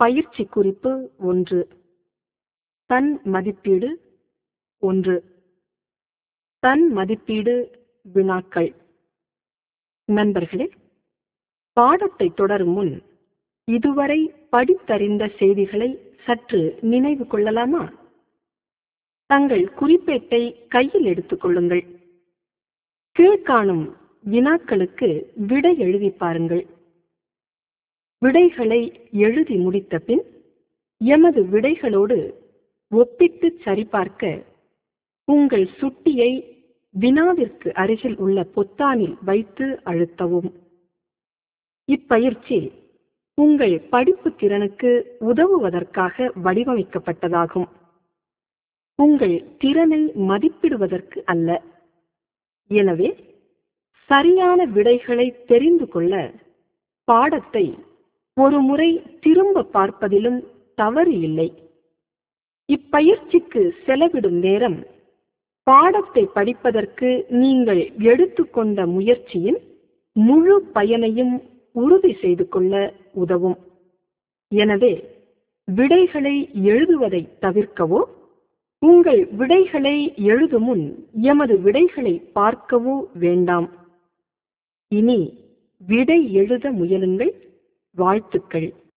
பயிற்சி குறிப்பு ஒன்று தன் மதிப்பீடு ஒன்று தன் மதிப்பீடு வினாக்கள் நண்பர்களே பாடத்தை தொடரும் முன் இதுவரை படித்தறிந்த செய்திகளை சற்று நினைவு கொள்ளலாமா தங்கள் குறிப்பேட்டை கையில் எடுத்துக் கொள்ளுங்கள் கீழ்காணும் வினாக்களுக்கு விடை எழுதி பாருங்கள் விடைகளை எழுதி முடித்த பின் எமது விடைகளோடு ஒப்பிட்டு சரிபார்க்க உங்கள் சுட்டியை வினாவிற்கு அருகில் உள்ள பொத்தானில் வைத்து அழுத்தவும் இப்பயிற்சி உங்கள் படிப்பு திறனுக்கு உதவுவதற்காக வடிவமைக்கப்பட்டதாகும் உங்கள் திறனை மதிப்பிடுவதற்கு அல்ல எனவே சரியான விடைகளை தெரிந்து கொள்ள பாடத்தை ஒரு முறை திரும்ப பார்ப்பதிலும் தவறு இல்லை இப்பயிற்சிக்கு செலவிடும் நேரம் பாடத்தை படிப்பதற்கு நீங்கள் எடுத்துக்கொண்ட முயற்சியின் முழு பயனையும் உறுதி செய்து கொள்ள உதவும் எனவே விடைகளை எழுதுவதை தவிர்க்கவோ உங்கள் விடைகளை எழுதும் முன் எமது விடைகளை பார்க்கவோ வேண்டாம் இனி விடை எழுத முயலுங்கள் வாழ்த்துக்கள்